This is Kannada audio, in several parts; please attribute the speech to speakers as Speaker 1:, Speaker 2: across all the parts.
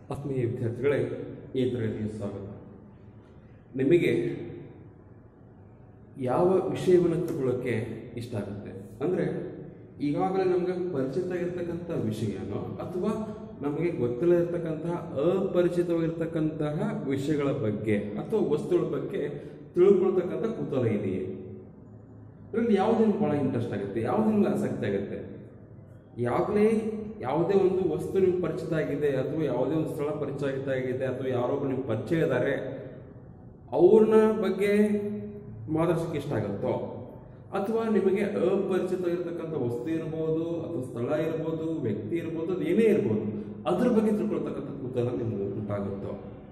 Speaker 1: ಆತ್ಮೀಯ ವಿದ್ಯಾರ್ಥಿಗಳೇ ಈ ತರಗತಿಗೆ ಸ್ವಾಗತ ನಿಮಗೆ ಯಾವ ವಿಷಯವನ್ನು ತಗೊಳ್ಳೋಕ್ಕೆ ಇಷ್ಟ ಆಗುತ್ತೆ ಅಂದರೆ ಈಗಾಗಲೇ ನಮಗೆ ಪರಿಚಿತ ಇರತಕ್ಕಂಥ ವಿಷಯನೋ ಅಥವಾ ನಮಗೆ ಗೊತ್ತಿಲ್ಲ ಇರತಕ್ಕಂತಹ ಅಪರಿಚಿತವಾಗಿರ್ತಕ್ಕಂತಹ ವಿಷಯಗಳ ಬಗ್ಗೆ ಅಥವಾ ವಸ್ತುಗಳ ಬಗ್ಗೆ ತಿಳ್ಕೊಳ್ತಕ್ಕಂಥ ಕುತೂಹಲ ಇದೆಯೇ ಇದರಲ್ಲಿ ಯಾವುದು ನಿಮ್ಗೆ ಭಾಳ ಇಂಟ್ರೆಸ್ಟ್ ಆಗುತ್ತೆ ಯಾವುದು ನಿಮ್ಗೆ ಆಸಕ್ತಿ ಆಗುತ್ತೆ ಯಾವಾಗಲೇ ಯಾವುದೇ ಒಂದು ವಸ್ತು ನಿಮ್ಗೆ ಪರಿಚಿತ ಆಗಿದೆ ಅಥವಾ ಯಾವುದೇ ಒಂದು ಸ್ಥಳ ಪರಿಚಯ ಆಗಿದೆ ಅಥವಾ ಯಾರೊಬ್ಬರು ನಿಮ್ಗೆ ಪರಿಚಯ ಇದ್ದಾರೆ ಅವ್ರನ್ನ ಬಗ್ಗೆ ಮಾತಾಡ್ಸೋಕ್ಕೆ ಇಷ್ಟ ಆಗುತ್ತೋ ಅಥವಾ ನಿಮಗೆ ಅಪರಿಚಿತ ಇರತಕ್ಕಂಥ ವಸ್ತು ಇರ್ಬೋದು ಅಥವಾ ಸ್ಥಳ ಇರ್ಬೋದು ವ್ಯಕ್ತಿ ಇರ್ಬೋದು ಅದು ಏನೇ ಇರ್ಬೋದು ಅದ್ರ ಬಗ್ಗೆ ತಿಳ್ಕೊಳ್ತಕ್ಕಂಥ ಕುತೂಹಲ ನಿಮ್ಗೆ ಉಂಟಾಗುತ್ತೋ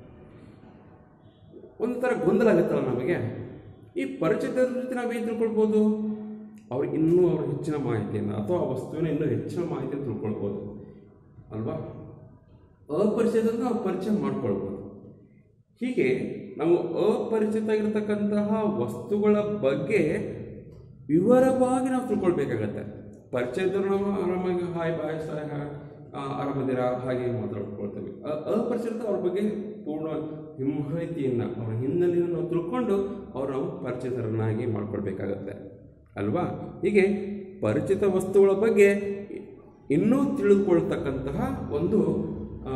Speaker 1: ಒಂಥರ ಗೊಂದಲ ಆಗುತ್ತಲ್ಲ ನಮಗೆ ಈ ಪರಿಚಿತರ ಜೊತೆ ನಾವೇನು ತಿಳ್ಕೊಳ್ಬೋದು ಅವ್ರು ಇನ್ನೂ ಅವ್ರ ಹೆಚ್ಚಿನ ಮಾಹಿತಿಯನ್ನು ಅಥವಾ ಆ ವಸ್ತುವಿನ ಇನ್ನೂ ಹೆಚ್ಚಿನ ಮಾಹಿತಿಯನ್ನು ತಿಳ್ಕೊಳ್ಬೋದು ಅಲ್ವಾ ಅಪರಿಚಿತದಿಂದ ನಾವು ಪರಿಚಯ ಮಾಡ್ಕೊಳ್ಬೋದು ಹೀಗೆ ನಾವು ಅಪರಿಚಿತ ಇರತಕ್ಕಂತಹ ವಸ್ತುಗಳ ಬಗ್ಗೆ ವಿವರವಾಗಿ ನಾವು ತಿಳ್ಕೊಳ್ಬೇಕಾಗತ್ತೆ ಪರಿಚಯದವರು ನಾವು ಆರಾಮಾಗಿ ಹಾಯ್ ಬಾಯ್ ಸಾಯ್ ಹಾ ಆ, ಆರಾಮದಿರಾ ಹಾಗೆ ಮಾತಾಡ್ಕೊಳ್ತೇವೆ ಅ- ಅಪರಿಚಿತ ಅವ್ರ ಬಗ್ಗೆ ಪೂರ್ಣ ಮಾಹಿತಿಯನ್ನು ಅವರ ಹಿನ್ನೆಲೆಯನ್ನು ನಾವು ತಿಳ್ಕೊಂಡು ಅವ್ರು ನಾವು ಪರಿಚಿತರನ್ನಾಗಿ ಮಾಡ್ಕೊಳ್ಬೇಕಾಗತ್ತೆ ಅಲ್ವಾ ಹೀಗೆ ಪರಿಚಿತ ವಸ್ತುಗಳ ಬಗ್ಗೆ ಇನ್ನೂ ತಿಳಿದುಕೊಳ್ತಕ್ಕಂತಹ ಒಂದು ಆ,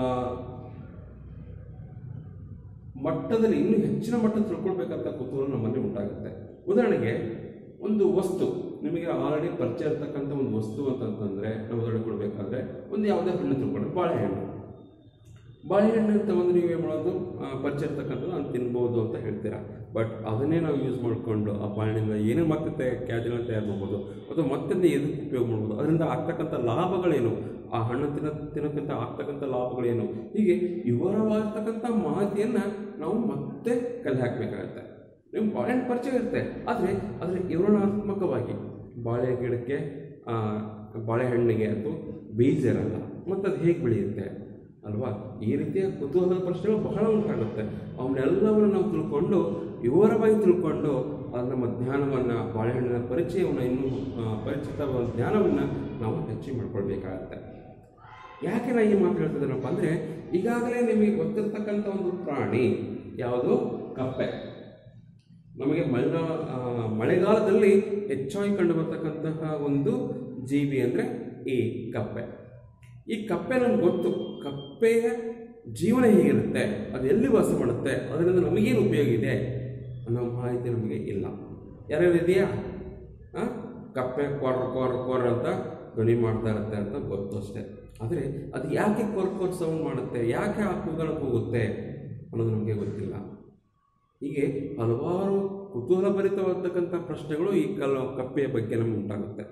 Speaker 1: ಮಟ್ಟದಲ್ಲಿ ಇನ್ನೂ ಹೆಚ್ಚಿನ ಮಟ್ಟ ತಿಳ್ಕೊಳ್ಬೇಕಂತ ಕುತೂಹಲ ನಮ್ಮಲ್ಲಿ ಉಂಟಾಗುತ್ತೆ ಉದಾಹರಣೆಗೆ ಒಂದು ವಸ್ತು ನಿಮಗೆ ಆಲ್ರೆಡಿ ಪರಿಚಯ ಇರ್ತಕ್ಕಂಥ ಒಂದು ವಸ್ತು ಅಂತಂತಂದರೆ ನಾವು ಉದಾಹರಣೆ ಕೊಡಬೇಕಾದ್ರೆ ಒಂದು ಯಾವುದೇ ಹಣ್ಣು ತಿಳ್ಕೊಂಡ್ರೆ ಬಾಳೆಹಣ್ಣು ಬಾಳೆಹಣ್ಣು ತಗೊಂಡು ನೀವು ಏನು ಮಾಡೋದು ಆ, ಪರಿಚಯ ಇರ್ತಕ್ಕಂಥದ್ದು ನಾನು ತಿನ್ಬೋದು ಅಂತ ಹೇಳ್ತೀರಾ ಬಟ್ ಅದನ್ನೇ ನಾವು ಯೂಸ್ ಮಾಡಿಕೊಂಡು ಆ ಬಾಳೆಹಣ್ಣಿಂದ ಏನೇ ಮತ್ತೆ ಕ್ಯಾಜುವಲ್ ತಯಾರು ಮಾಡ್ಬೋದು ಅಥವಾ ಮತ್ತೆ ಎದಕ್ಕೆ ಉಪಯೋಗ ಮಾಡ್ಬೋದು ಅದರಿಂದ ಆಗ್ತಕ್ಕಂಥ ಲಾಭಗಳೇನು ಆ ಹಣ್ಣು ತಿನ್ನ ತಿನ್ನೋಕ್ಕಿಂತ ಆಗ್ತಕ್ಕಂಥ ಲಾಭಗಳೇನು ಹೀಗೆ ವಿವರವಾಗಿರ್ತಕ್ಕಂಥ ಮಾಹಿತಿಯನ್ನು ನಾವು ಮತ್ತೆ ಕಲೆ ಹಾಕಬೇಕಾಗತ್ತೆ ನೀವು ಬಾಳೆಹಣ್ಣು ಪರಿಚಯ ಇರುತ್ತೆ ಆದರೆ ಆದರೆ ವಿವರಣಾತ್ಮಕವಾಗಿ ಬಾಳೆ ಗಿಡಕ್ಕೆ ಆ, ಬಾಳೆಹಣ್ಣಿಗೆ ಅಥವಾ ಬೀಜ ಇರಲ್ಲ ಮತ್ತು ಅದು ಹೇಗೆ ಬೆಳೆಯುತ್ತೆ ಅಲ್ವಾ ಈ ರೀತಿಯ ಕುತೂಹಲದ ಪ್ರಶ್ನೆಗಳು ಬಹಳ ಉಂಟಾಗುತ್ತೆ ಅವನ್ನೆಲ್ಲವನ್ನು ನಾವು ತಿಳ್ಕೊಂಡು ವಿವರವಾಗಿ ತಿಳ್ಕೊಂಡು ಅದು ನಮ್ಮ ಜ್ಞಾನವನ್ನು ಬಾಳೆಹಣ್ಣಿನ ಪರಿಚಯವನ್ನು ಇನ್ನೂ ಆ, ಪರಿಚಿತವಾದ ಜ್ಞಾನವನ್ನು ನಾವು ಹೆಚ್ಚು ಮಾಡ್ಕೊಳ್ಬೇಕಾಗತ್ತೆ ಯಾಕೆ ನಾನು ಈ ಮಾತು ಹೇಳ್ತಿದ್ದೇನಪ್ಪ ಅಂದರೆ ಈಗಾಗಲೇ ನಿಮಗೆ ಗೊತ್ತಿರ್ತಕ್ಕಂಥ ಒಂದು ಪ್ರಾಣಿ ಯಾವುದು ಕಪ್ಪೆ ನಮಗೆ ಮಳೆಗಾಲ ಆ, ಮಳೆಗಾಲದಲ್ಲಿ ಹೆಚ್ಚಾಗಿ ಕಂಡುಬರ್ತಕ್ಕಂತಹ ಒಂದು ಜೀವಿ ಅಂದರೆ ಈ ಕಪ್ಪೆ ಈ ಕಪ್ಪೆ ನಮ್ಗೆ ಗೊತ್ತು ಕಪ್ಪೆಯ ಜೀವನ ಹೇಗಿರುತ್ತೆ ಅದು ಎಲ್ಲಿ ವಾಸ ಮಾಡುತ್ತೆ ಅದರಿಂದ ನಮಗೇನು ಉಪಯೋಗ ಇದೆ ಅನ್ನೋ ಮಾಹಿತಿ ನಮಗೆ ಇಲ್ಲ ಯಾರ್ಯಾರು ಇದೆಯಾ ಆ? ಕಪ್ಪೆ ಕೊರ್ ಕೊರ್ ಕೊರ್ ಅಂತ ಧ್ವನಿ ಮಾಡ್ತಾ ಇರುತ್ತೆ ಅಂತ ಗೊತ್ತು ಅಷ್ಟೇ ಆದರೆ ಅದು ಯಾಕೆ ಕೊರ್ ಕೊರ್ ಸೌಂಡ್ ಮಾಡುತ್ತೆ ಯಾಕೆ ಆ ಕೂಗಲು ಹೋಗುತ್ತೆ ಅನ್ನೋದು ನಮಗೆ ಗೊತ್ತಿಲ್ಲ ಹೀಗೆ ಹಲವಾರು ಕುತೂಹಲಭರಿತವಾದಕ್ಕಂಥ ಪ್ರಶ್ನೆಗಳು ಈ ಕಲ ಕಪ್ಪೆಯ ಬಗ್ಗೆ ನಮಗೆ ಉಂಟಾಗುತ್ತೆ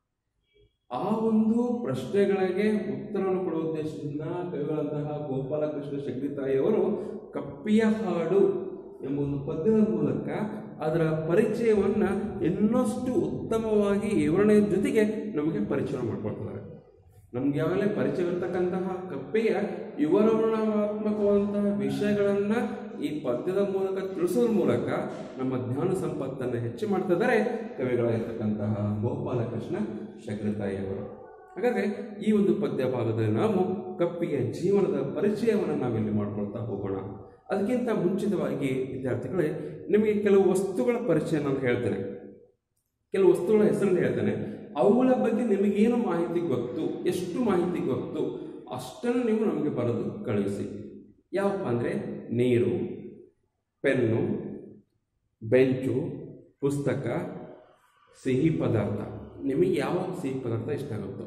Speaker 1: ಆ ಒಂದು ಪ್ರಶ್ನೆಗಳಿಗೆ ಉತ್ತರವನ್ನು ಕೊಡುವ ಉದ್ದೇಶದಿಂದ ಕವಿಗಳಂತಹ ಗೋಪಾಲಕೃಷ್ಣ ಶಗ್ರಿತಾಯಿಯವರು ಕಪ್ಪಿಯ ಹಾಡು ಎಂಬ ಒಂದು ಪದ್ಯದ ಮೂಲಕ ಅದರ ಪರಿಚಯವನ್ನು ಇನ್ನಷ್ಟು ಉತ್ತಮವಾಗಿ ವಿವರಣೆಯ ಜೊತೆಗೆ ನಮಗೆ ಪರಿಚಯ ಮಾಡಿಕೊಡ್ತಾರೆ ನಮ್ಗೆ ಯಾವಾಗಲೇ ಪರಿಚಯವಿರ್ತಕ್ಕಂತಹ ಕಪ್ಪೆಯ ವಿವರಣಾತ್ಮಕವಾದಂತಹ ವಿಷಯಗಳನ್ನು ಈ ಪದ್ಯದ ಮೂಲಕ ತಿಳಿಸೋದ್ರ ಮೂಲಕ ನಮ್ಮ ಜ್ಞಾನ ಸಂಪತ್ತನ್ನು ಹೆಚ್ಚು ಮಾಡ್ತಿದ್ದಾರೆ ಕವಿಗಳಾಗಿರ್ತಕ್ಕಂತಹ ಗೋಪಾಲಕೃಷ್ಣ ಶಗ್ರತಾಯಿಯವರು ಹಾಗಾದರೆ ಈ ಒಂದು ಪದ್ಯ ಭಾಗದಲ್ಲಿ ನಾವು ಕಪ್ಪಿಯ ಜೀವನದ ಪರಿಚಯವನ್ನು ನಾವಿಲ್ಲಿ ಮಾಡ್ಕೊಳ್ತಾ ಹೋಗೋಣ ಅದಕ್ಕಿಂತ ಮುಂಚಿತವಾಗಿ ವಿದ್ಯಾರ್ಥಿಗಳೇ ನಿಮಗೆ ಕೆಲವು ವಸ್ತುಗಳ ಪರಿಚಯ ನಾನು ಹೇಳ್ತೇನೆ ಕೆಲವು ವಸ್ತುಗಳ ಹೆಸರನ್ನು ಹೇಳ್ತೇನೆ ಅವುಗಳ ಬಗ್ಗೆ ನಿಮಗೇನು ಮಾಹಿತಿ ಗೊತ್ತು ಎಷ್ಟು ಮಾಹಿತಿ ಗೊತ್ತು ಅಷ್ಟನ್ನು ನೀವು ನಮಗೆ ಬರೆದು ಕಳುಹಿಸಿ ಯಾವಪ್ಪ ಅಂದರೆ ನೀರು ಪೆನ್ನು ಬೆಂಚು ಪುಸ್ತಕ ಸಿಹಿ ಪದಾರ್ಥ ನಿಮಗೆ ಯಾವ ಸಿಹಿ ಪದಾರ್ಥ ಇಷ್ಟ ಆಗುತ್ತೋ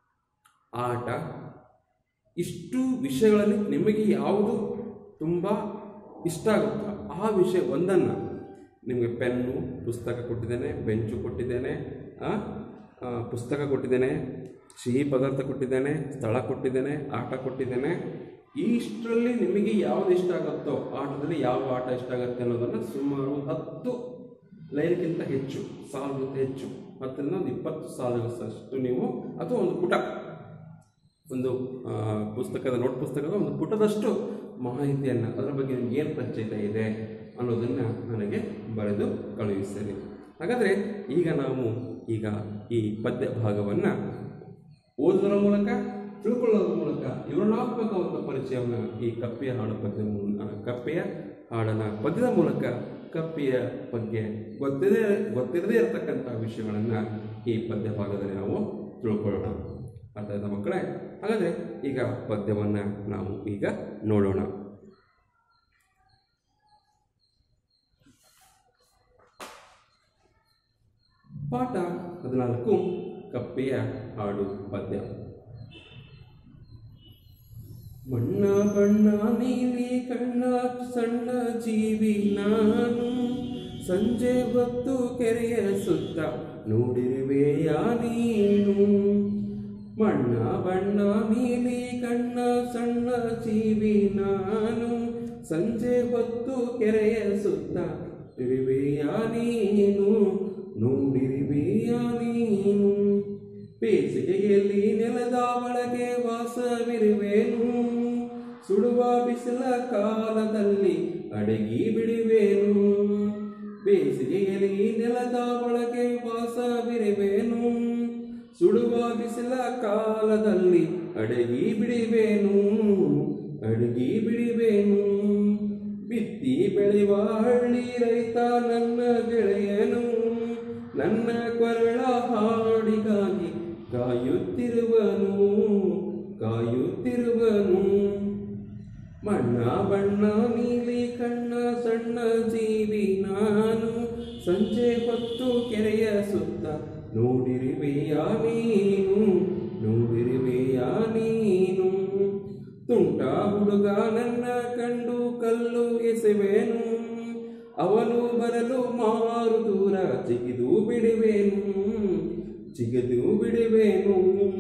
Speaker 1: ಆಟ ಇಷ್ಟು ವಿಷಯಗಳಲ್ಲಿ ನಿಮಗೆ ಯಾವುದು ತುಂಬ ಇಷ್ಟ ಆಗುತ್ತೋ ಆ ವಿಷಯ ಒಂದನ್ನು ನಿಮಗೆ ಪೆನ್ನು ಪುಸ್ತಕ ಕೊಟ್ಟಿದ್ದೇನೆ ಬೆಂಚು ಕೊಟ್ಟಿದ್ದೇನೆ ಆ, ಆ, ಪುಸ್ತಕ ಕೊಟ್ಟಿದ್ದೇನೆ ಸಿಹಿ ಪದಾರ್ಥ ಕೊಟ್ಟಿದ್ದೇನೆ ಸ್ಥಳ ಕೊಟ್ಟಿದ್ದೇನೆ ಆಟ ಕೊಟ್ಟಿದ್ದೇನೆ ಇಷ್ಟರಲ್ಲಿ ನಿಮಗೆ ಯಾವುದು ಇಷ್ಟ ಆಗುತ್ತೋ ಆಟದಲ್ಲಿ ಯಾವ ಆಟ ಇಷ್ಟ ಆಗುತ್ತೆ ಅನ್ನೋದನ್ನು ಸುಮಾರು ಹತ್ತು ಲೈನ್ಗಿಂತ ಹೆಚ್ಚು ಸಾಲುಗಿಂತ ಹೆಚ್ಚು ಹತ್ತರಿಂದ ಒಂದು ಇಪ್ಪತ್ತು ಸಾಲುಗಳಷ್ಟು ನೀವು ಅಥವಾ ಒಂದು ಪುಟ ಒಂದು ಆ, ಪುಸ್ತಕದ ನೋಟ್ ಪುಸ್ತಕದ ಒಂದು ಪುಟದಷ್ಟು ಮಾಹಿತಿಯನ್ನು ಅದರ ಬಗ್ಗೆ ನಿಮ್ಗೆ ಏನು ಪರಿಚಯ ಇದೆ ಅನ್ನೋದನ್ನು ನನಗೆ ಬರೆದು ಕಳುಹಿಸಿರಿ ಹಾಗಾದರೆ ಈಗ ನಾವು ಈಗ ಈ ಪದ್ಯ ಭಾಗವನ್ನು ಓದುವುದರ ಮೂಲಕ ತಿಳ್ಕೊಳ್ಳೋದ್ರ ಮೂಲಕ ವಿವರಣಾತ್ಮಕವಾದ ಪರಿಚಯವನ್ನು ಈ ಕಪ್ಪೆಯ ಹಾಡು ಪದ್ಯದ ಮೂಲಕ ಕಪ್ಪೆಯ ಹಾಡನ ಪದ್ಯದ ಮೂಲಕ ಕಪ್ಪೆಯ ಬಗ್ಗೆ ಗೊತ್ತಿದೆ ಗೊತ್ತಿರದೇ ಇರತಕ್ಕಂಥ ವಿಷಯಗಳನ್ನು ಈ ಪದ್ಯ ಭಾಗದಲ್ಲಿ ನಾವು ತಿಳ್ಕೊಳ್ಳೋಣ ಅರ್ಥ ಆಯ್ತಾ ಮಕ್ಕಳೇ ಹಾಗಾದರೆ ಈಗ ಪದ್ಯವನ್ನು ನಾವು ಈಗ ನೋಡೋಣ ಪಾಠ ಹದಿನಾಲ್ಕು ಕಪ್ಪೆಯ ಹಾಡು ಪದ್ಯ ಮಣ್ಣ ಬಣ್ಣ ನೀಲಿ ಕಣ್ಣ ಸಣ್ಣ ಜೀವಿ ನಾನು ಸಂಜೆ ಹೊತ್ತು ಕೆರೆಯ ಸುತ್ತ ನೋಡಿರುವೆಯ ನೀನು ಮಣ್ಣ ಬಣ್ಣ ನೀಲಿ ಕಣ್ಣ ಸಣ್ಣ ಜೀವಿ ನಾನು ಸಂಜೆ ಹೊತ್ತು ಕೆರೆಯ ಸುತ್ತ ಇರುವೆಯ ನೀನು ನೋಡಿರುವೆಯ ನೀನು ಬೇಸಿಗೆಯಲ್ಲಿ ನೆಲದ ಒಳಗೆ ವಾಸವಿರುವೆನು ಸುಡುವ ಬಿಸಿಲ ಕಾಲದಲ್ಲಿ ಅಡಗಿ ಬಿಡುವೆನು ಬೇಸಿಗೆಯಲ್ಲಿ ನೆಲದ ಒಳಗೆ ವಾಸವಿರುವೆನು ಸುಡುವ ಬಿಸಿಲ ಕಾಲದಲ್ಲಿ ಅಡಗಿ ಬಿಡುವೆನು ಅಡಗಿ ಬಿಡುವೆನು ಬಿತ್ತಿ ಬೆಳೆಯುವ ಹಳ್ಳಿ ರೈತ ನನ್ನ ಗೆಳೆಯನು ನನ್ನ ಕೊರಳ ಹಾಡಿಗಾಗಿ ಕಾಯುತ್ತಿರುವನು ಕಾಯುತ್ತಿರುವನು ಮಣ್ಣ ಬಣ್ಣ ನೀಲಿ ಕಣ್ಣ ಸಣ್ಣ ಜೀವಿ ನಾನು ಸಂಜೆ ಹೊತ್ತು ಕೆರೆಯ ಸುತ್ತ ನೋಡಿರುವೆಯ ನೀನು ನೋಡಿರುವೆಯ ನೀನು ತುಂಟ ಹುಡುಗ ನನ್ನ ಕಂಡು ಕಲ್ಲು ಎಸೆವೆನು ಅವನು ಬರಲು ಮಾರು ದೂರ ಜಿಗಿದು ಬಿಡುವೆನು ಜಿಗಿದು ಬಿಡುವೆನು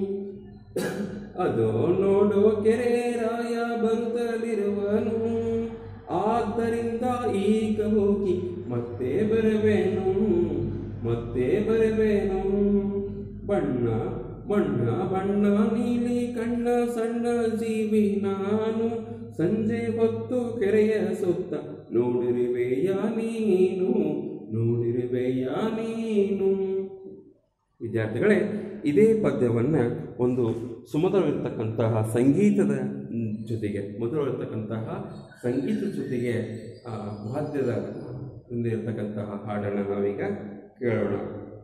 Speaker 1: ಅದೋ ನೋಡೋ ಕೆರೆ ರಾಯ ಬರುತ್ತಲಿರುವನು ಆದ್ದರಿಂದ ಈಗ ಹೋಗಿ ಮತ್ತೆ ಬರುವೆನು ಮತ್ತೆ ಬರುವೆನು ಬಣ್ಣ ಬಣ್ಣ ಬಣ್ಣ ನೀಲಿ ಕಣ್ಣ ಸಣ್ಣ ಜೀವಿ ನಾನು ಸಂಜೆ ಹೊತ್ತು ಕೆರೆಯ ಸುತ್ತ ನೋಡಿರುವೆಯ ನೀನು ನೋಡಿರುವೆಯ ನೀನು ವಿದ್ಯಾರ್ಥಿಗಳೇ ಇದೇ ಪದ್ಯವನ್ನು ಒಂದು ಸುಮಧುರವಿರ್ತಕ್ಕಂತಹ ಸಂಗೀತದ ಜೊತೆಗೆ ಮಧುರವಿರ್ತಕ್ಕಂತಹ ಸಂಗೀತದ ಜೊತೆಗೆ ಆ, ವಾದ್ಯದ ಹಿಂದೆ ಇರ್ತಕ್ಕಂತಹ ಹಾಡನ್ನು ನಾವೀಗ ಕೇಳೋಣ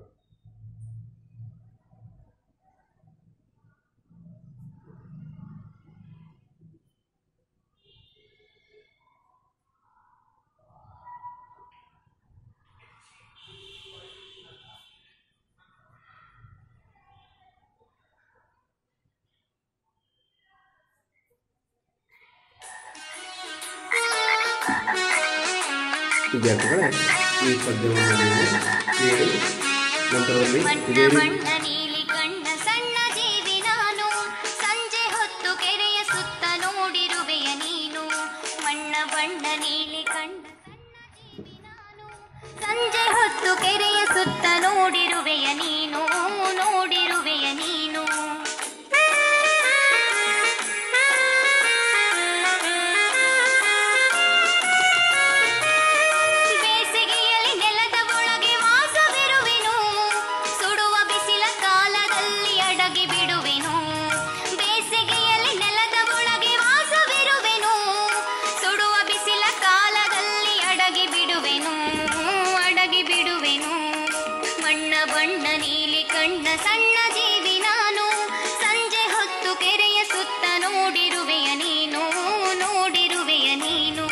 Speaker 1: ವಿದ್ಯಾರ್ಥಿಗಳೇ ಈ ಪದ್ಯವನ್ನು ನೀವು ಕೇಳಿ ನಂತರದಲ್ಲಿ
Speaker 2: ಬಣ್ಣ
Speaker 1: ಇದೇ ರೀತಿ
Speaker 2: ಬಣ್ಣ ನೀಲಿ ಕಣ್ಣ ಸಣ್ಣ ಜೀವಿ ನಾನು ಸಂಜೆ ಹೊತ್ತು ಕೆರೆಯ ಸುತ್ತ ನೋಡಿರುವೆಯ ನೀನು ಮಣ್ಣ ಬಣ್ಣ ನೀಲಿ ಕಣ್ಣ ಸಣ್ಣ ಜೀವಿ ನಾನು ಸಂಜೆ ಹೊತ್ತು ಕೆರೆಯ ಸುತ್ತ ನೋಡಿರುವೆಯ ನೀನು ನೋಡಿರುವೆಯ ನೀನು ಬೇಸಿಗೆಯಲ್ಲಿ ನೆಲದ ಒಳಗೆ ವಾಸವಿರುವೆನು ಸುಡುವ ಬಿಸಿಲ ಕಾಲದಲ್ಲಿ ಅಡಗಿ ಬಿಡುವೆನು ಬೇಸಿಗೆಯಲ್ಲಿ ನೆಲದ ಒಳಗೆ ವಾಸವಿರುವೆನು ಸುಡುವ ಬಿಸಿಲ ಕಾಲದಲ್ಲಿ ಅಡಗಿ ಬಿಡುವೆನು ಅಡಗಿ ಬಿಡುವೆನು ಬಣ್ಣ ಬಣ್ಣ ನೀಲಿ ಕಣ್ಣ ಸಣ್ಣ ಜೀವಿ ನಾನು ಸಂಜೆ ಹೊತ್ತು ಕೆರೆಯ ಸುತ್ತ ನೋಡಿರುವೆಯ ನೀನು ನೋಡಿರುವೆಯ ನೀನು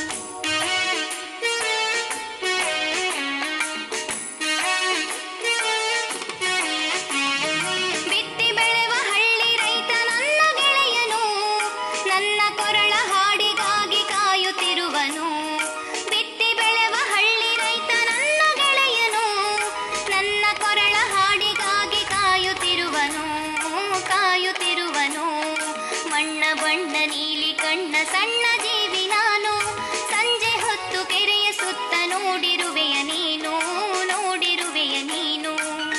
Speaker 2: ಬಿತ್ತಿ ಬೆಳೆವ ಹಳ್ಳಿ ರೈತ ನನ್ನ ಗೆಳೆಯನು ನನ್ನ ಕೊರಳ ಹಾಡಿಗಾಗಿ ಕಾಯುತ್ತಿರುವನು ಬಿತ್ತಿ ಬೆಳೆವ ಹಳ್ಳಿ ರೈತ ನನ್ನ ಗೆಳೆಯನು ನನ್ನ ಕೊರಳ ಹಾಡಿಗಾಗಿ ಕಾಯುತ್ತಿರುವನು ಕಾಯುತ್ತಿರುವನು ಮಣ್ಣ ಬಣ್ಣ ನೀಲಿ ಕಣ್ಣ ಸಣ್ಣ ಜೀವಿ ನಾನು ಸಂಜೆ ಹೊತ್ತು ಕೆರೆಯ ಸುತ್ತ ನೋಡಿರುವೆಯ ನೀನು ನೋಡಿರುವೆಯ ನೀನು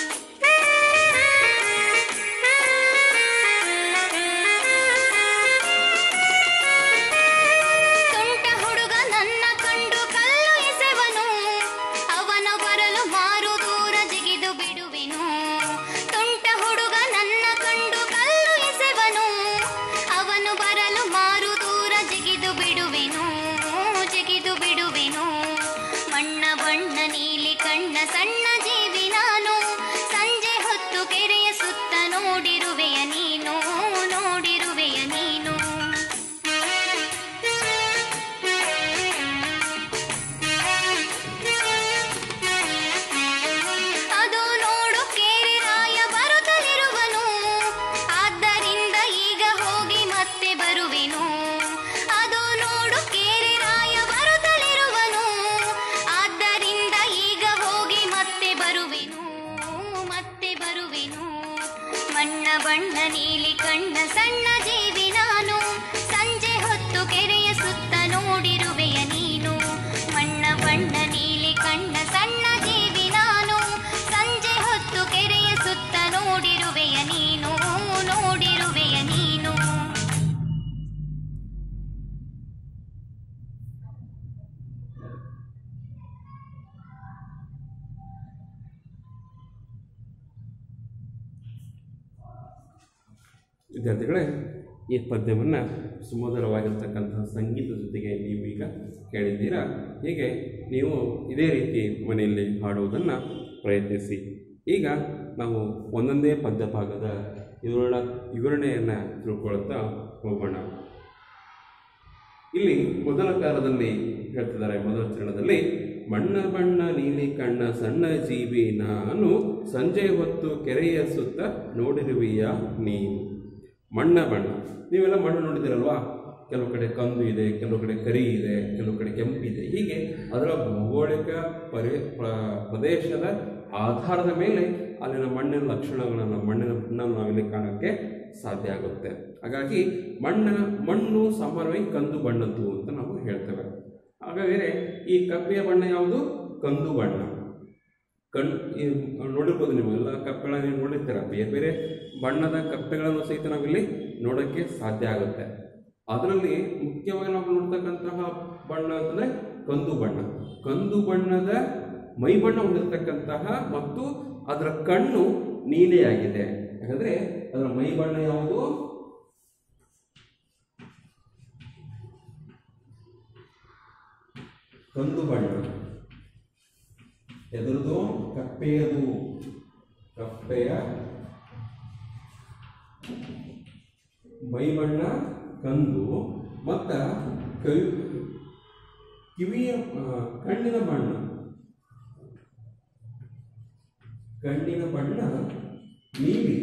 Speaker 2: ತುಂಟ ಹುಡುಗ ನನ್ನ ಕಂಡು ಕಲ್ಲು ಎಸೆವನು ಅವನ ಬರಲು ಮಾರು ದೂರ ಜಿಗಿದು ಬಿಡುವೆನು ತುಂಟ ಹುಡುಗ ನನ್ನ ಕಂಡು ಕಲ್ಲು ಎಸೆವನು ಮಣ್ಣ ಬಣ್ಣ ನೀಲಿ ಕಣ್ಣ ಸಣ್ಣ ಜೀವಿ ನಾನು ಸಂಜೆ ಹೊತ್ತು ಕೆರೆಯ ಸುತ್ತ ನೋಡಿರುವೆಯ ನೀನು ಮಣ್ಣ ಬಣ್ಣ ನೀಲಿ ಕಣ್ಣ ಸಣ್ಣ ಜೀವಿ ನಾನು ಸಂಜೆ ಹೊತ್ತು ಕೆರೆಯ ಸುತ್ತ ನೋಡಿರುವೆಯ ನೀನು ನೋಡಿರುವೆಯ ನೀನು
Speaker 1: ವಿದ್ಯಾರ್ಥಿಗಳೇ ಈ ಪದ್ಯವನ್ನು ಸುಮಧುರವಾಗಿರ್ತಕ್ಕಂತಹ ಸಂಗೀತದ ಜೊತೆಗೆ ನೀವು ಈಗ ಕೇಳಿದ್ದೀರಾ ಹೀಗೆ ನೀವು ಇದೇ ರೀತಿ ಮನೆಯಲ್ಲಿ ಹಾಡುವುದನ್ನು ಪ್ರಯತ್ನಿಸಿ ಈಗ ನಾವು ಒಂದೊಂದೇ ಪದ್ಯ ಭಾಗದ ವಿವರಣ ವಿವರಣೆಯನ್ನು ತಿಳ್ಕೊಳ್ತಾ ಹೋಗೋಣ ಇಲ್ಲಿ ಮೊದಲ ಕಾಲದಲ್ಲಿ ಹೇಳ್ತಿದ್ದಾರೆ ಮೊದಲ ಚರಣದಲ್ಲಿ ಮಣ್ಣ ಬಣ್ಣ ನೀಲಿ ಕಣ್ಣ ಸಣ್ಣ ಜೀವಿ ನಾನು ಸಂಜೆ ಹೊತ್ತು ಕೆರೆಯ ಸುತ್ತ ನೋಡಿರುವೆಯ ನೀನು ಮಣ್ಣ ಬಣ್ಣ ನೀವೆಲ್ಲ ಮಣ್ಣು ನೋಡಿದಿರಲ್ವಾ ಕೆಲವು ಕಡೆ ಕಂದು ಇದೆ ಕೆಲವು ಕಡೆ ಕರಿ ಇದೆ ಕೆಲವು ಕಡೆ ಕೆಂಪಿದೆ ಹೀಗೆ ಅದರ ಭೌಗೋಳಿಕ ಪರಿ ಪ್ರ- ಪ್ರದೇಶದ ಆಧಾರದ ಮೇಲೆ ಅಲ್ಲಿನ ಮಣ್ಣಿನ ಲಕ್ಷಣಗಳನ್ನು ಮಣ್ಣಿನ ಬಣ್ಣವನ್ನು ನಾವಿಲ್ಲಿ ಕಾಣೋಕ್ಕೆ ಸಾಧ್ಯ ಆಗುತ್ತೆ ಹಾಗಾಗಿ ಮಣ್ಣ ಮಣ್ಣು ಸಾಮಾನ್ಯವಾಗಿ ಕಂದು ಬಣ್ಣದ್ದು ಅಂತ ನಾವು ಹೇಳ್ತೇವೆ ಹಾಗಾದರೆ ಈ ಕಪ್ಪೆಯ ಬಣ್ಣ ಯಾವುದು ಕಂದು ಬಣ್ಣ ಕಣ್ ಈ ನೋಡಿರ್ಬೋದು ನೀವು ಎಲ್ಲ ಕಪ್ಪೆಗಳನ್ನ ನೀವು ನೋಡಿರ್ತೀರ ಬೇರೆ ಬೇರೆ ಬಣ್ಣದ ಕಪ್ಪೆಗಳನ್ನು ಸಹಿತ ನಾವಿಲ್ಲಿ ನೋಡೋಕ್ಕೆ ಸಾಧ್ಯ ಆಗುತ್ತೆ ಅದರಲ್ಲಿ ಮುಖ್ಯವಾಗಿ ನಾವು ನೋಡ್ತಕ್ಕಂತಹ ಬಣ್ಣ ಅಂತಂದ್ರೆ ಕಂದು ಬಣ್ಣ ಕಂದು ಬಣ್ಣದ ಮೈ ಬಣ್ಣ ಹೊಂದಿರತಕ್ಕಂತಹ ಮತ್ತು ಅದರ ಕಣ್ಣು ನೀಲಿಯಾಗಿದೆ ಯಾಕಂದ್ರೆ ಅದರ ಮೈ ಬಣ್ಣ ಯಾವುದು ಕಂದು ಬಣ್ಣ ಎದುರದು ಕಪ್ಪೆಯದು ಕಪ್ಪೆಯ ಮೈ ಬಣ್ಣ ಕಂದು ಮತ್ತ ಕವಿ ಕಿವಿಯ ಆ, ಕಣ್ಣಿನ ಬಣ್ಣ ಕಣ್ಣಿನ ಬಣ್ಣ ನೀಲಿ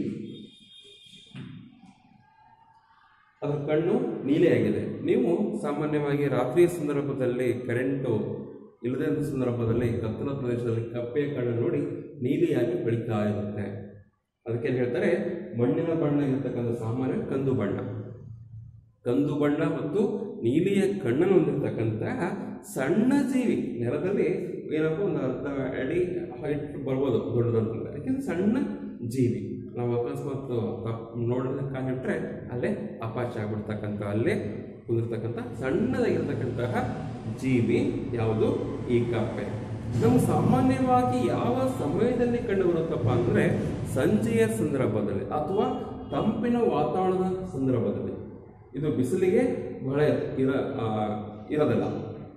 Speaker 1: ಅದರ ಕಣ್ಣು ನೀಲಿಯಾಗಿದೆ ನೀವು ಸಾಮಾನ್ಯವಾಗಿ ರಾತ್ರಿಯ ಸಂದರ್ಭದಲ್ಲಿ ಕರೆಂಟು ಇಲ್ಲದೇ ಇದ್ದ ಸಂದರ್ಭದಲ್ಲಿ ಕತ್ತಲ ಪ್ರದೇಶದಲ್ಲಿ ಕಪ್ಪೆಯ ಕಣ್ಣು ನೋಡಿ ನೀಲಿಯಾಗಿ ಬೆಳೀತಾ ಇರುತ್ತೆ ಅದಕ್ಕೆ ಏನ್ ಹೇಳ್ತಾರೆ ಮಣ್ಣಿನ ಬಣ್ಣ ಇರತಕ್ಕಂಥ ಸಾಮಾನ್ಯ ಕಂದು ಬಣ್ಣ ಕಂದು ಬಣ್ಣ ಮತ್ತು ನೀಲಿಯ ಕಣ್ಣನ್ನು ಹೊಂದಿರತಕ್ಕಂತಹ ಸಣ್ಣ ಜೀವಿ ನೆಲದಲ್ಲಿ ಏನಪ್ಪ ಒಂದು ಅರ್ಧ ಅಡಿ ಹೈಟ್ ಬರ್ಬೋದು ದೊಡ್ಡದಂತಂದ್ರೆ ಯಾಕೆಂದ್ರೆ ಸಣ್ಣ ಜೀವಿ ನಾವು ಅಕಸ್ಮಾತ್ ಕಪ್ ನೋಡಿದ್ರೆ ಕಾಣಿಟ್ರೆ ಅಲ್ಲೇ ಅಪಾಚ ಆಗ್ಬಿಡ್ತಕ್ಕಂಥ ಅಲ್ಲೇ ಕುಂದಿರ್ತಕ್ಕಂಥ ಸಣ್ಣದಾಗಿರ್ತಕ್ಕಂತಹ ಜೀವಿ ಯಾವುದು ಈ ಕಪ್ಪೆ ನಾವು ಸಾಮಾನ್ಯವಾಗಿ ಯಾವ ಸಮಯದಲ್ಲಿ ಕಂಡು ಬರುತ್ತಪ್ಪ ಅಂದರೆ ಸಂಜೆಯ ಸಂದರ್ಭದಲ್ಲಿ ಅಥವಾ ತಂಪಿನ ವಾತಾವರಣದ ಸಂದರ್ಭದಲ್ಲಿ ಇದು ಬಿಸಿಲಿಗೆ ಬಹಳ ಇರ ಆ, ಇರೋದಿಲ್ಲ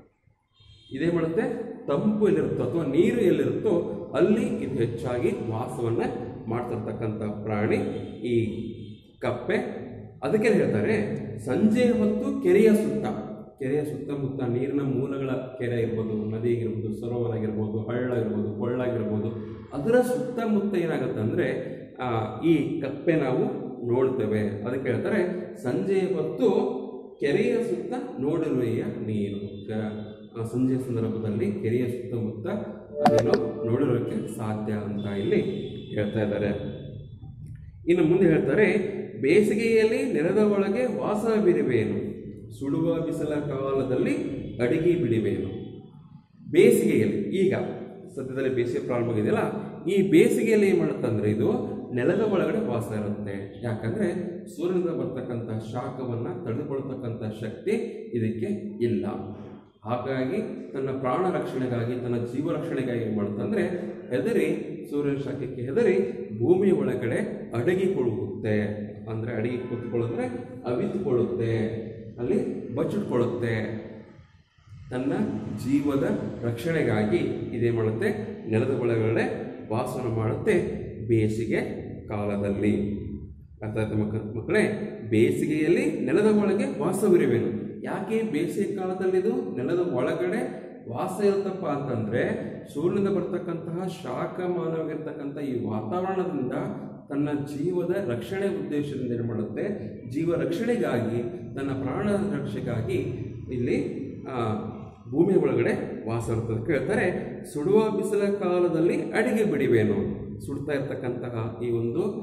Speaker 1: ಇದೇ ಮಾಡುತ್ತೆ ತಂಪು ಎಲ್ಲಿರುತ್ತೋ ಅಥವಾ ನೀರು ಎಲ್ಲಿರುತ್ತೋ ಅಲ್ಲಿ ಇದು ಹೆಚ್ಚಾಗಿ ವಾಸವನ್ನು ಮಾಡ್ತಿರ್ತಕ್ಕಂಥ ಪ್ರಾಣಿ ಈ ಕಪ್ಪೆ ಅದಕ್ಕೆ ಹೇಳ್ತಾರೆ ಸಂಜೆ ಹೊತ್ತು ಕೆರೆಯ ಸುತ್ತ ಕೆರೆಯ ಸುತ್ತಮುತ್ತ ನೀರಿನ ಮೂಲಗಳ ಕೆರೆ ಇರ್ಬೋದು ನದಿ ಆಗಿರ್ಬೋದು ಸರೋವರ ಆಗಿರ್ಬೋದು ಹಳ್ಳ ಇರ್ಬೋದು ಕೊಳ್ಳ ಆಗಿರ್ಬೋದು ಅದರ ಸುತ್ತಮುತ್ತ ಏನಾಗುತ್ತೆ ಅಂದರೆ ಈ ಕಪ್ಪೆ ನಾವು ನೋಡ್ತೇವೆ ಅದಕ್ಕೆ ಹೇಳ್ತಾರೆ ಸಂಜೆಯ ಹೊತ್ತು ಕೆರೆಯ ಸುತ್ತ ನೋಡಿರುವೆಯ ನೀನು ಕ- ಆ ಸಂಜೆಯ ಸಂದರ್ಭದಲ್ಲಿ ಕೆರೆಯ ಸುತ್ತಮುತ್ತ ಅದನ್ನು ನೋಡಿರೋಕ್ಕೆ ಸಾಧ್ಯ ಅಂತ ಇಲ್ಲಿ ಹೇಳ್ತಾ ಇದ್ದಾರೆ ಇನ್ನು ಮುಂದೆ ಹೇಳ್ತಾರೆ ಬೇಸಿಗೆಯಲ್ಲಿ ನೆಲದ ಒಳಗೆ ವಾಸವಿರುವೇನು ಸುಡುವ ಬಿಸಿಲ ಕಾಲದಲ್ಲಿ ಅಡಿಗೆ ಬಿಡುವೇನು ಬೇಸಿಗೆಯಲ್ಲಿ ಈಗ ಸದ್ಯದಲ್ಲಿ ಬೇಸಿಗೆ ಪ್ರಾರಂಭ ಆಗಿದೆಯಲ್ಲ ಈ ಬೇಸಿಗೆಯಲ್ಲಿ ಏನು ಮಾಡುತ್ತಂದ್ರೆ ಇದು ನೆಲದ ಒಳಗಡೆ ವಾಸ ಇರುತ್ತೆ ಯಾಕಂದ್ರೆ ಸೂರ್ಯನಿಂದ ಬರ್ತಕ್ಕಂಥ ಶಾಖವನ್ನು ತಡೆದುಕೊಳ್ತಕ್ಕಂಥ ಶಕ್ತಿ ಇದಕ್ಕೆ ಇಲ್ಲ ಹಾಗಾಗಿ ತನ್ನ ಪ್ರಾಣ ರಕ್ಷಣೆಗಾಗಿ ತನ್ನ ಜೀವ ರಕ್ಷಣೆಗಾಗಿ ಏನು ಮಾಡುತ್ತಂದ್ರೆ ಹೆದರಿ ಸೂರ್ಯನ ಶಾಖಕ್ಕೆ ಹೆದರಿ ಭೂಮಿಯ ಒಳಗಡೆ ಅಡಗಿಕೊಳ್ಳುತ್ತೆ ಅಂದ್ರೆ ಅಡಿಗೆ ಕೂತ್ಕೊಳ್ಳುತ್ತೆ ಅವಿತುಕೊಳ್ಳುತ್ತೆ ಅಲ್ಲಿ ಬಚ್ಚಿಟ್ಕೊಳ್ಳುತ್ತೆ ತನ್ನ ಜೀವದ ರಕ್ಷಣೆಗಾಗಿ ಇದೇ ಮಾಡುತ್ತೆ ನೆಲದ ಒಳಗಡೆ ವಾಸನ ಮಾಡುತ್ತೆ ಬೇಸಿಗೆ ಕಾಲದಲ್ಲಿ ಅರ್ಥ ಆಯ್ತಾ ಮಕ್ಕ ಮಕ್ಕಳೇ ಬೇಸಿಗೆಯಲ್ಲಿ ನೆಲದ ಒಳಗೆ ವಾಸವಿರುವೆನು ಯಾಕೆ ಬೇಸಿಗೆ ಕಾಲದಲ್ಲಿ ಇದು ನೆಲದ ಒಳಗಡೆ ವಾಸ ಇರುತ್ತಪ್ಪ ಅಂತಂದ್ರೆ ಸೂರ್ಯನಿಂದ ಬರ್ತಕ್ಕಂತಹ ಶಾಖಮಾನವಾಗಿರ್ತಕ್ಕಂಥ ಈ ವಾತಾವರಣದಿಂದ ತನ್ನ ಜೀವದ ರಕ್ಷಣೆ ಉದ್ದೇಶದಿಂದ ಏನು ಮಾಡುತ್ತೆ ಜೀವ ರಕ್ಷಣೆಗಾಗಿ ತನ್ನ ಪ್ರಾಣ ರಕ್ಷೆಗಾಗಿ ಇಲ್ಲಿ ಆ, ಭೂಮಿ ಒಳಗಡೆ ವಾಸ ಇರ್ತದೆ ಕೇಳ್ತಾರೆ ಸುಡುವ ಬಿಸಿಲ ಕಾಲದಲ್ಲಿ ಅಡಿಗೆ ಬಿಡಿವೇನು ಸುಡ್ತಾ ಇರ್ತಕ್ಕಂತಹ ಈ ಒಂದು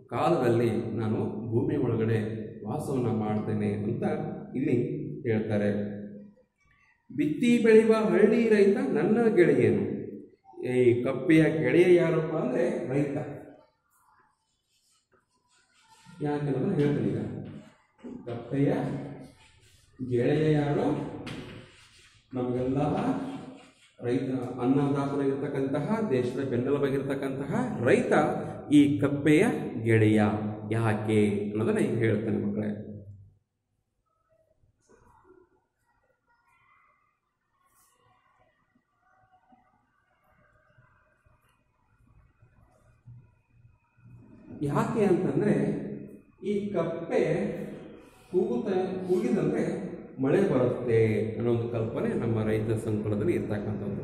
Speaker 1: ಕಾಲದಲ್ಲಿ ನಾನು ಭೂಮಿ ಒಳಗಡೆ ವಾಸವನ್ನು ಮಾಡ್ತೇನೆ ಅಂತ ಇಲ್ಲಿ ಹೇಳ್ತಾರೆ ಬಿತ್ತಿ ಬೆಳೆಯುವ ಹಳ್ಳಿ ರೈತ ನನ್ನ ಗೆಳೆಯನು ಈ ಕಪ್ಪೆಯ ಗೆಳೆಯ ಯಾರಪ್ಪ ಅಂದರೆ ರೈತ ಯಾಕಂದ್ರೆ ಹೇಳ್ತೀನಿ ಈಗ ಕಪ್ಪೆಯ ಗೆಳೆಯ ಯಾರು ನಮಗೆಲ್ಲ ರೈತ ಅನ್ನದಾತರಾಗಿರ್ತಕ್ಕಂತಹ ದೇಶದ ಬೆನ್ನೆಲುಬಾಗಿರ್ತಕ್ಕಂತಹ ರೈತ ಈ ಕಪ್ಪೆಯ ಗೆಳೆಯ ಯಾಕೆ ಅನ್ನೋದನ್ನ ಈಗ ಹೇಳ್ತಾನೆ ಮಕ್ಕಳೇ ಯಾಕೆ ಅಂತಂದ್ರೆ ಈ ಕಪ್ಪೆ ಕೂಗುತ್ತ ಕೂಗಿದಂದ್ರೆ ಮಳೆ ಬರುತ್ತೆ ಅನ್ನೋ ಒಂದು ಕಲ್ಪನೆ ನಮ್ಮ ರೈತ ಸಂಕುಲದಲ್ಲಿ ಇರ್ತಕ್ಕಂಥದ್ದು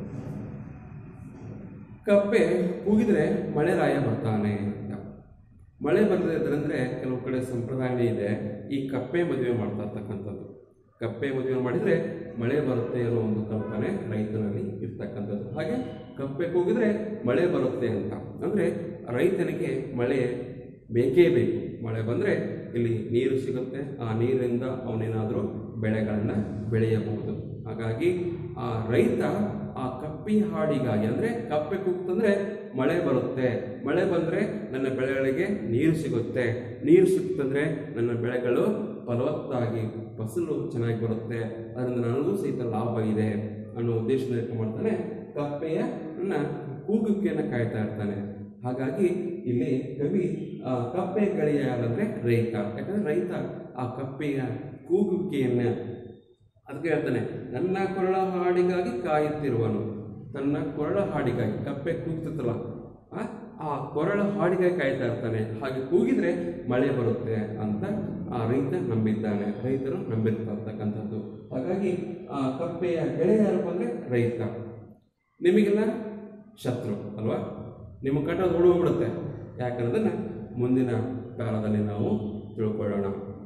Speaker 1: ಕಪ್ಪೆ ಕೂಗಿದ್ರೆ ಮಳೆ ರಾಯ ಬರ್ತಾನೆ ಅಂತ ಮಳೆ ಬರದೇ ಇದ್ರಂದ್ರೆ ಕೆಲವು ಕಡೆ ಸಂಪ್ರದಾಯನೇ ಇದೆ ಈ ಕಪ್ಪೆ ಮದುವೆ ಮಾಡ್ತಾ ಇರ್ತಕ್ಕಂಥದ್ದು ಕಪ್ಪೆ ಮದುವೆ ಮಾಡಿದ್ರೆ ಮಳೆ ಬರುತ್ತೆ ಅನ್ನೋ ಒಂದು ಕಲ್ಪನೆ ರೈತನಲ್ಲಿ ಇರ್ತಕ್ಕಂಥದ್ದು ಹಾಗೆ ಕಪ್ಪೆ ಕೂಗಿದ್ರೆ ಮಳೆ ಬರುತ್ತೆ ಅಂತ ಅಂದ್ರೆ ರೈತನಿಗೆ ಮಳೆ ಬೇಕೇ ಬೇಕು ಮಳೆ ಬಂದರೆ ಇಲ್ಲಿ ನೀರು ಸಿಗುತ್ತೆ ಆ ನೀರಿನಿಂದ ಅವನೇನಾದರೂ ಬೆಳೆಗಳನ್ನು ಬೆಳೆಯಬಹುದು ಹಾಗಾಗಿ ಆ ರೈತ ಆ ಕಪ್ಪಿ ಹಾಡಿಗಾಗಿ ಅಂದರೆ ಕಪ್ಪೆ ಕೂಗ್ತಂದ್ರೆ ಮಳೆ ಬರುತ್ತೆ ಮಳೆ ಬಂದರೆ ನನ್ನ ಬೆಳೆಗಳಿಗೆ ನೀರು ಸಿಗುತ್ತೆ ನೀರು ಸಿಕ್ತಂದ್ರೆ ನನ್ನ ಬೆಳೆಗಳು ಫಲವತ್ತಾಗಿ ಫಸಲು ಚೆನ್ನಾಗಿ ಬರುತ್ತೆ ಅದರಿಂದ ನನಗೂ ಸಹಿತ ಲಾಭ ಇದೆ ಅನ್ನೋ ಉದ್ದೇಶನ ಇಟ್ಕೊಂಡು ಮಾಡ್ತಾನೆ ಕಪ್ಪೆಯ ನನ್ನ ಕೂಗುವಿಕೆಯನ್ನು ಕಾಯ್ತಾ ಇರ್ತಾನೆ ಹಾಗಾಗಿ ಇಲ್ಲಿ ಕವಿ ಆ ಕಪ್ಪೆ ಗೆಳೆಯ ಯಾರಂದ್ರೆ ರೈತ ಯಾಕಂದ್ರೆ ರೈತ ಆ ಕಪ್ಪೆಯ ಕೂಗುವಿಕೆಯನ್ನ ಅದಕ್ಕೆ ಹೇಳ್ತಾನೆ ನನ್ನ ಕೊರಳ ಹಾಡಿಗಾಗಿ ಕಾಯುತ್ತಿರುವನು ತನ್ನ ಕೊರಳ ಹಾಡಿಗಾಗಿ ಕಪ್ಪೆ ಕೂಗ್ತಿತ್ತಲ್ಲ ಆ, ಆ ಕೊರಳ ಹಾಡಿಗಾಗಿ ಕಾಯ್ತಾ ಇರ್ತಾನೆ ಹಾಗೆ ಕೂಗಿದ್ರೆ ಮಳೆ ಬರುತ್ತೆ ಅಂತ ಆ ರೈತ ನಂಬಿದ್ದಾನೆ ರೈತರು ನಂಬಿರ್ತಾ ಇರ್ತಕ್ಕಂಥದ್ದು ಹಾಗಾಗಿ ಆ ಕಪ್ಪೆಯ ಗೆಳೆಯ ಯಾರಪ್ಪ ಅಂದ್ರೆ ರೈತ ನಿಮಗೆಲ್ಲ ಶತ್ರು ಅಲ್ವಾ ನಿಮ್ಮ ಕಂಡ ಓಡಿ ಹೋಗ್ಬಿಡುತ್ತೆ ಯಾಕನ್ನೋದನ್ನ ಮುಂದಿನ ಕಾಲದಲ್ಲಿ ನಾವು ತಿಳ್ಕೊಳ್ಳೋಣ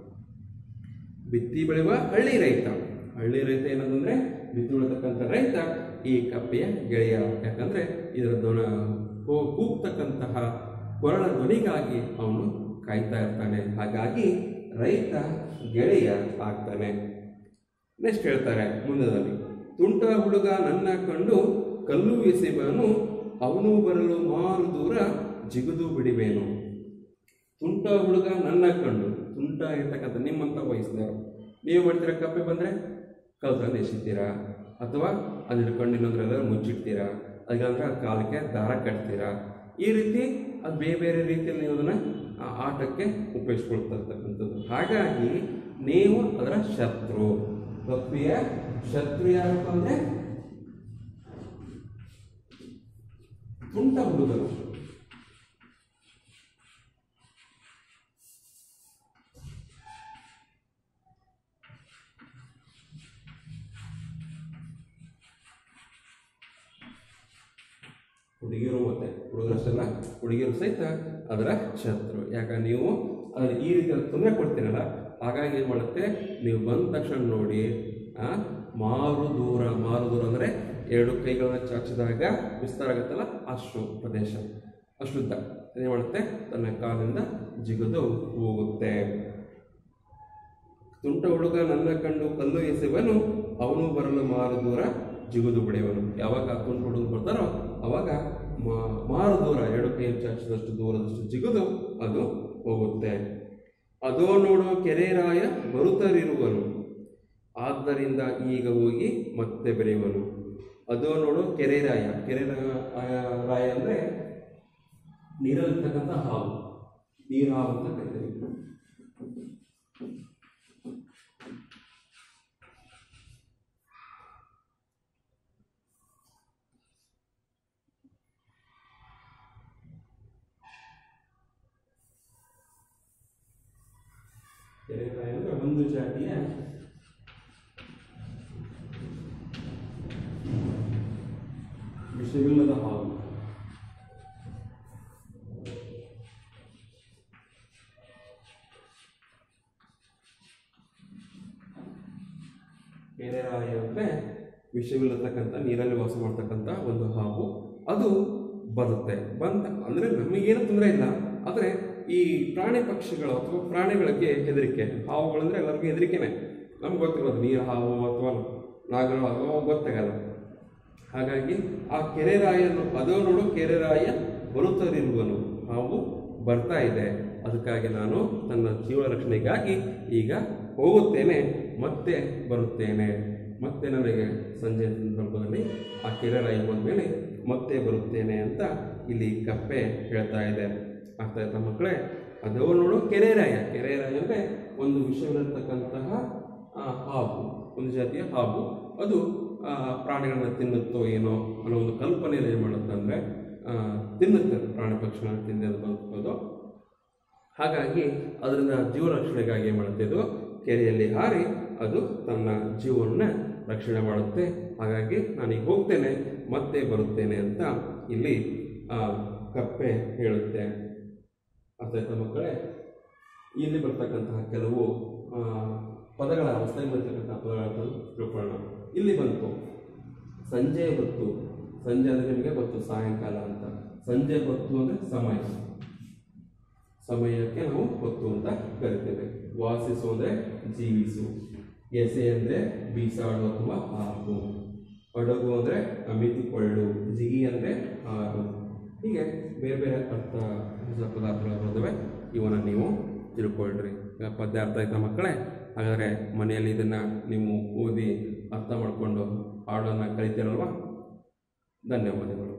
Speaker 1: ಬಿತ್ತಿ ಬೆಳೆಯುವ ಹಳ್ಳಿ ರೈತ ಹಳ್ಳಿ ರೈತ ಏನಂತಂದ್ರೆ ಬಿತ್ತಿ ಬೆಳತಕ್ಕಂಥ ರೈತ ಈ ಕಪ್ಪೆಯ ಗೆಳೆಯ ಯಾಕಂದ್ರೆ ಇದರ ಧ್ವನ ಕೂ- ಕೂಗ್ತಕ್ಕಂತಹ ಕೊರಳ ಧ್ವನಿಗಾಗಿ ಅವನು ಕಾಯ್ತಾ ಇರ್ತಾನೆ ಹಾಗಾಗಿ ರೈತ ಗೆಳೆಯ ಆಗ್ತಾನೆ ನೆಕ್ಸ್ಟ್ ಹೇಳ್ತಾರೆ ಮುಂದದಲ್ಲಿ ತುಂಟ ಹುಡುಗ ನನ್ನ ಕಂಡು ಕಲ್ಲು ಎಸೆಬನು ಅವನು ಬರಲು ಮಾರು ದೂರ ಜಿಗುದು ಬಿಡಿಬೇನು ತುಂಟ ಹುಡುಗ ನನ್ನ ಕಂಡು ತುಂಟ ಇರ್ತಕ್ಕಂಥ ನಿಮ್ಮಂಥ ವಯಸ್ಸಿನವರು ನೀವು ಮಾಡ್ತೀರಾ ಕಪ್ಪೆ ಬಂದರೆ ಕಲ್ತಂದು ಎಸಿತೀರಾ ಅಥವಾ ಅದು ಹಿಡ್ಕೊಂಡು ಇನ್ನೊಂದ್ರೆಲ್ಲ ಮುಚ್ಚಿಡ್ತೀರಾ ಅದಕ್ಕೆ ಕಾಲಕ್ಕೆ ದಾರ ಕಟ್ತೀರಾ ಈ ರೀತಿ ಅದು ಬೇರೆ ಬೇರೆ ರೀತಿಯಲ್ಲಿ ನೀವು ಅದನ್ನು ಆ ಆಟಕ್ಕೆ ಉಪಯೋಗಿಸ್ಕೊಳ್ತಾ ಇರ್ತಕ್ಕಂಥದ್ದು ಹಾಗಾಗಿ ನೀವು ಅದರ ಶತ್ರು ಕಪ್ಪಿಯ ಶತ್ರು ಯಾರಪ್ಪ ಅಂದರೆ ತುಂಟ ಹುಡುಗರು ಹುಡುಗಿಯರು ಮತ್ತೆ ಹುಡುಗರಷ್ಟೆಲ್ಲ ಹುಡುಗಿಯರು ಸಹಿತ ಅದರ ಶತ್ರು ಯಾಕಂದ್ರೆ ನೀವು ಅದರ ಈ ರೀತಿ ತೊಂದರೆ ಕೊಡ್ತೀರಲ್ಲ ಹಾಗಾಗಿ ಏನು ಮಾಡುತ್ತೆ ನೀವು ಬಂದ ತಕ್ಷಣ ನೋಡಿ ಆ, ಮಾರು ದೂರ ಮಾರು ದೂರ ಅಂದರೆ ಎರಡು ಕೈಗಳನ್ನ ಚಾಚಿದಾಗ ವಿಸ್ತಾರ ಆಗುತ್ತಲ್ಲ ಅಷ್ಟು ಪ್ರದೇಶ ಅಷ್ಟುದ್ದ ಏನು ಮಾಡುತ್ತೆ ತನ್ನ ಕಾಲಿಂದ ಜಿಗಿದು ಹೋಗುತ್ತೆ ತುಂಟ ಹುಡುಗ ನನ್ನ ಕಂಡು ಕಲ್ಲು ಎಸೆವನು ಅವನು ಬರಲು ಮಾರು ದೂರ ಜಿಗುದು ಬಿಡೆಯವನು ಯಾವಾಗ ಆ ತುಂಟ ಹುಡುಗ ಬರ್ತಾರೋ ಅವಾಗ ಮಾ- ಮಾರು ದೂರ ಎರಡು ಕೈ ಚಾಚಿದಷ್ಟು ದೂರದಷ್ಟು ಜಿಗುದು ಅದು ಹೋಗುತ್ತೆ ಅದೋ ನೋಡು ಕೆರೆರಾಯ ಬರುತ್ತರಿರುವನು ಆದ್ದರಿಂದ ಈಗ ಹೋಗಿ ಮತ್ತೆ ಬೆರೆಯುವನು ಅದೋ ನೋಡು ಕೆರೆರಾಯ ಕೆರೆ ರಾಯ ಅಂದರೆ ನೀರಲ್ಲಿರ್ತಕ್ಕಂಥ ಹಾವು ನೀರು ಹಾವು ಅಂತ ಕರಿತೀವಿ ಕೆರೆಕಾಯಿ ಅಂದ್ರೆ ಒಂದು ಜಾತಿಯ ವಿಷವಿಲ್ಲದ ಹಾವು ಕೆರೆರಾಯ ಅಂದರೆ ವಿಷವಿಲ್ಲತಕ್ಕಂಥ ನೀರಲ್ಲಿ ವಾಸ ಮಾಡ್ತಕ್ಕಂಥ ಒಂದು ಹಾವು ಅದು ಬರುತ್ತೆ ಬಂತ ಅಂದರೆ ನಮಗೇನು ತೊಂದರೆ ಇಲ್ಲ ಆದರೆ ಈ ಪ್ರಾಣಿ ಪಕ್ಷಿಗಳು ಅಥವಾ ಪ್ರಾಣಿಗಳಿಗೆ ಹೆದರಿಕೆ ಹಾವುಗಳಂದ್ರೆ ಎಲ್ಲರಿಗೂ ಹೆದರಿಕೆನೆ ನಮ್ಗೆ ಗೊತ್ತಿರೋದು ನೀರು ಹಾವು ಅಥವಾ ನಾಗರ ಹಾವು ಅವು ಗೊತ್ತಾಗಲ್ಲ ಹಾಗಾಗಿ ಆ ಕೆರೆರಾಯನು ಅದೋ ನೋಡು ಕೆರೆರಾಯ ಬರುತ್ತರಿರುವನು ಹಾವು ಬರ್ತಾ ಇದೆ ಅದಕ್ಕಾಗಿ ನಾನು ನನ್ನ ಜೀವ ರಕ್ಷಣೆಗಾಗಿ ಈಗ ಹೋಗುತ್ತೇನೆ ಮತ್ತೆ ಬರುತ್ತೇನೆ ಮತ್ತೆ ನನಗೆ ಸಂಜೆ ಸಂದರ್ಭದಲ್ಲಿ ಆ ಕೆರೆರಾಯ ಬಂದಮೇಲೆ ಮತ್ತೆ ಬರುತ್ತೇನೆ ಅಂತ ಇಲ್ಲಿ ಕಪ್ಪೆ ಹೇಳ್ತಾ ಇದೆ ಅರ್ಥ ಆಯ್ತಾ ಮಕ್ಕಳೇ ಅದೋ ನೋಡು ಕೆರೆರಾಯ ಕೆರೆರಾಯ ಅಂದರೆ ಒಂದು ವಿಷಯವಿರತಕ್ಕಂತಹ ಆ, ಹಾವು ಒಂದು ಜಾತಿಯ ಹಾವು ಅದು ಆ, ಪ್ರಾಣಿಗಳನ್ನ ತಿನ್ನುತ್ತೋ ಏನೋ ಅನ್ನೋ ಒಂದು ಕಲ್ಪನೆಯಲ್ಲಿ ಏನು ಮಾಡುತ್ತಂದ್ರೆ ಆ, ತಿನ್ನುತ್ತೆ ಪ್ರಾಣಿ ಪಕ್ಷಿಗಳನ್ನ ತಿಂದು ಬದುಕೋದು ಹಾಗಾಗಿ ಅದರಿಂದ ಜೀವ ರಕ್ಷಣೆಗಾಗಿ ಏನು ಮಾಡುತ್ತೆ ಇದು ಕೆರೆಯಲ್ಲಿ ಹಾರಿ ಅದು ತನ್ನ ಜೀವನ ರಕ್ಷಣೆ ಮಾಡುತ್ತೆ ಹಾಗಾಗಿ ನಾನೀಗ ಹೋಗ್ತೇನೆ ಮತ್ತೆ ಬರುತ್ತೇನೆ ಅಂತ ಇಲ್ಲಿ ಆ, ಕಪ್ಪೆ ಹೇಳುತ್ತೆ ಅರ್ಥ ಆಯ್ತಾ ಮಕ್ಕಳೇ ಇಲ್ಲಿ ಬರ್ತಕ್ಕಂತಹ ಕೆಲವು ಆ, ಪದಗಳ ಹೊಸದಾಗಿ ಬರ್ತಕ್ಕಂತಹ ಪದಗಳನ್ನು ತಿಳ್ಕೊಳ್ಳೋಣ ಇಲ್ಲಿ ಬಂತು ಸಂಜೆ ಹೊತ್ತು ಸಂಜೆ ಅಂದರೆ ನಿಮಗೆ ಗೊತ್ತು ಸಾಯಂಕಾಲ ಅಂತ ಸಂಜೆ ಹೊತ್ತು ಅಂದರೆ ಸಮಯ ಸಮಯಕ್ಕೆ ನಾವು ಹೊತ್ತು ಅಂತ ಕರಿತೇವೆ ವಾಸಿಸು ಅಂದರೆ ಜೀವಿಸು ಎಸೆ ಅಂದರೆ ಬೀಸಾಡು ಅಥವಾ ಹಾಕು ಹಡಗು ಅಂದರೆ ಮಿತಿಕೊಳ್ಳು ಜಿಗಿ ಅಂದರೆ ಹಾರು ಹೀಗೆ ಬೇರೆ ಬೇರೆ ಅರ್ಥ ಹೊಸ ಪದಾರ್ಥಗಳು ಬರ್ತವೆ ಇವನ್ನ ನೀವು ತಿಳ್ಕೊಳ್ರಿ ಈಗ ಪದ್ಯ ಅರ್ಥ ಆಯ್ತಾ ಮಕ್ಕಳೇ ಹಾಗಾದರೆ ಮನೆಯಲ್ಲಿ ಇದನ್ನು ನೀವು ಓದಿ ಅರ್ಥ ಮಾಡಿಕೊಂಡು ಹಾಡನ್ನು ಕಲಿತೀರಲ್ವಾ ಧನ್ಯವಾದಗಳು